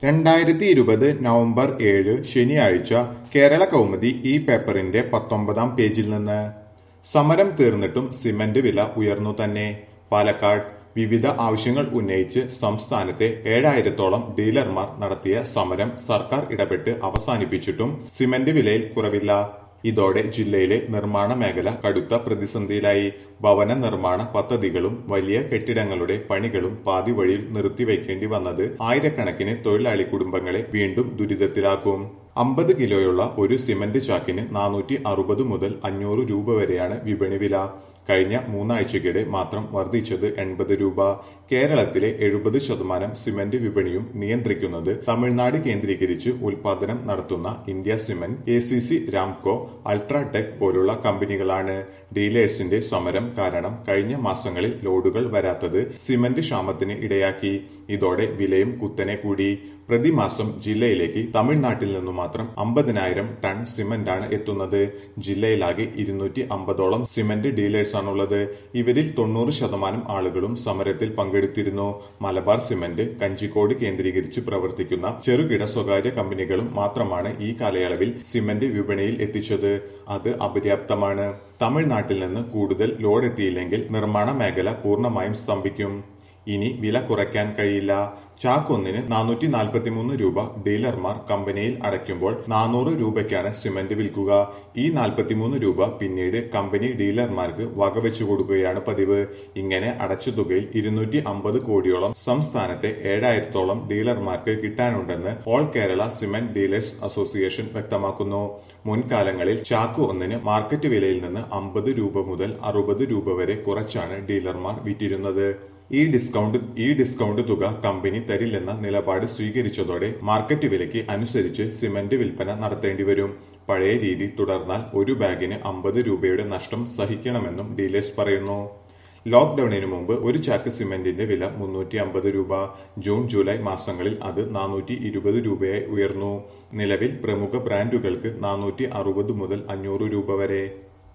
രണ്ടായിരത്തി ഇരുപത് നവംബർ ഏഴ് ശനിയാഴ്ച കേരള കൗമുദി ഈ പേപ്പറിന്റെ പത്തൊമ്പതാം പേജിൽ നിന്ന് സമരം തീർന്നിട്ടും സിമന്റ് വില ഉയർന്നു തന്നെ പാലക്കാട് വിവിധ ആവശ്യങ്ങൾ ഉന്നയിച്ച് സംസ്ഥാനത്തെ ഏഴായിരത്തോളം ഡീലർമാർ നടത്തിയ സമരം സർക്കാർ ഇടപെട്ട് അവസാനിപ്പിച്ചിട്ടും സിമന്റ് വിലയിൽ കുറവില്ല ഇതോടെ ജില്ലയിലെ നിർമ്മാണ മേഖല കടുത്ത പ്രതിസന്ധിയിലായി ഭവന നിർമ്മാണ പദ്ധതികളും വലിയ കെട്ടിടങ്ങളുടെ പണികളും പാതി വഴിയിൽ നിർത്തിവെക്കേണ്ടി വന്നത് ആയിരക്കണക്കിന് തൊഴിലാളി കുടുംബങ്ങളെ വീണ്ടും ദുരിതത്തിലാക്കും അമ്പത് കിലോയുള്ള ഒരു സിമന്റ് ചാക്കിന് നാനൂറ്റി അറുപത് മുതൽ അഞ്ഞൂറ് രൂപ വരെയാണ് വിപണി വില കഴിഞ്ഞ മൂന്നാഴ്ചയ്ക്കിടെ മാത്രം വർദ്ധിച്ചത് എൺപത് രൂപ കേരളത്തിലെ എഴുപത് ശതമാനം സിമന്റ് വിപണിയും നിയന്ത്രിക്കുന്നത് തമിഴ്നാട് കേന്ദ്രീകരിച്ച് ഉൽപാദനം നടത്തുന്ന India cement A C C Ramco UltraTech പോലുള്ള കമ്പനികളാണ് ഡീലേഴ്സിന്റെ സമരം കാരണം കഴിഞ്ഞ മാസങ്ങളിൽ ലോഡുകൾ വരാത്തത് സിമന്റ് ക്ഷാമത്തിന് ഇടയാക്കി ഇതോടെ വിലയും കുത്തനെ കൂടി പ്രതിമാസം ജില്ലയിലേക്ക് തമിഴ്നാട്ടിൽ നിന്നു മാത്രം അമ്പതിനായിരം ടൺ സിമന്റാണ് എത്തുന്നത് ജില്ലയിലാകെ ഇരുന്നൂറ്റി അമ്പതോളം സിമന്റ് ഡീലേഴ്സാണുള്ളത് ഇവരിൽ തൊണ്ണൂറ് ശതമാനം ആളുകളും സമരത്തിൽ പങ്കെടുത്തിരുന്നു മലബാർ സിമന്റ് കഞ്ചിക്കോട് കേന്ദ്രീകരിച്ച് പ്രവർത്തിക്കുന്ന ചെറുകിട സ്വകാര്യ കമ്പനികളും മാത്രമാണ് ഈ കാലയളവിൽ സിമന്റ് വിപണിയിൽ എത്തിച്ചത് അത് അപര്യാപ്തമാണ് തമിഴ്നാട്ടിൽ നിന്ന് കൂടുതൽ ലോഡ് എത്തിയില്ലെങ്കിൽ നിർമ്മാണ മേഖല പൂർണ്ണമായും സ്തംഭിക്കും ഇനി വില കുറയ്ക്കാൻ കഴിയില്ല ചാക്കൊന്നിന് നാനൂറ്റി നാൽപ്പത്തിമൂന്ന് രൂപ ഡീലർമാർ കമ്പനിയിൽ അടയ്ക്കുമ്പോൾ നാനൂറ് രൂപയ്ക്കാണ് സിമന്റ് വിൽക്കുക ഈ നാൽപ്പത്തിമൂന്ന് രൂപ പിന്നീട് കമ്പനി ഡീലർമാർക്ക് വകവെച്ചു കൊടുക്കുകയാണ് പതിവ് ഇങ്ങനെ അടച്ച തുകയിൽ ഇരുന്നൂറ്റി അമ്പത് കോടിയോളം സംസ്ഥാനത്തെ ഏഴായിരത്തോളം ഡീലർമാർക്ക് കിട്ടാനുണ്ടെന്ന് all Kerala cement dealers association വ്യക്തമാക്കുന്നു മുൻകാലങ്ങളിൽ ചാക്ക് ഒന്നിന് മാർക്കറ്റ് വിലയിൽ നിന്ന് അമ്പത് രൂപ മുതൽ അറുപത് രൂപ വരെ കുറച്ചാണ് ഡീലർമാർ വിറ്റിരുന്നത് ഈ ഡിസ്കൗണ്ട് ഈ ഡിസ്കൗണ്ട് തുക കമ്പനി തരില്ലെന്ന നിലപാട് സ്വീകരിച്ചതോടെ മാർക്കറ്റ് വിലയ്ക്ക് അനുസരിച്ച് സിമന്റ് വിൽപ്പന നടത്തേണ്ടി വരും പഴയ രീതി തുടർന്നാൽ ഒരു ബാഗിന് അമ്പത് രൂപയുടെ നഷ്ടം സഹിക്കണമെന്നും ഡീലേഴ്സ് പറയുന്നു ലോക്ഡൌണിന് മുമ്പ് ഒരു ചാക്ക് സിമന്റിന്റെ വില മുന്നൂറ്റി അമ്പത് രൂപ ജൂൺ ജൂലൈ മാസങ്ങളിൽ അത് നാനൂറ്റി ഇരുപത് രൂപയായി ഉയർന്നു നിലവിൽ പ്രമുഖ ബ്രാൻഡുകൾക്ക് നാനൂറ്റി അറുപത് മുതൽ അഞ്ഞൂറ് രൂപ വരെ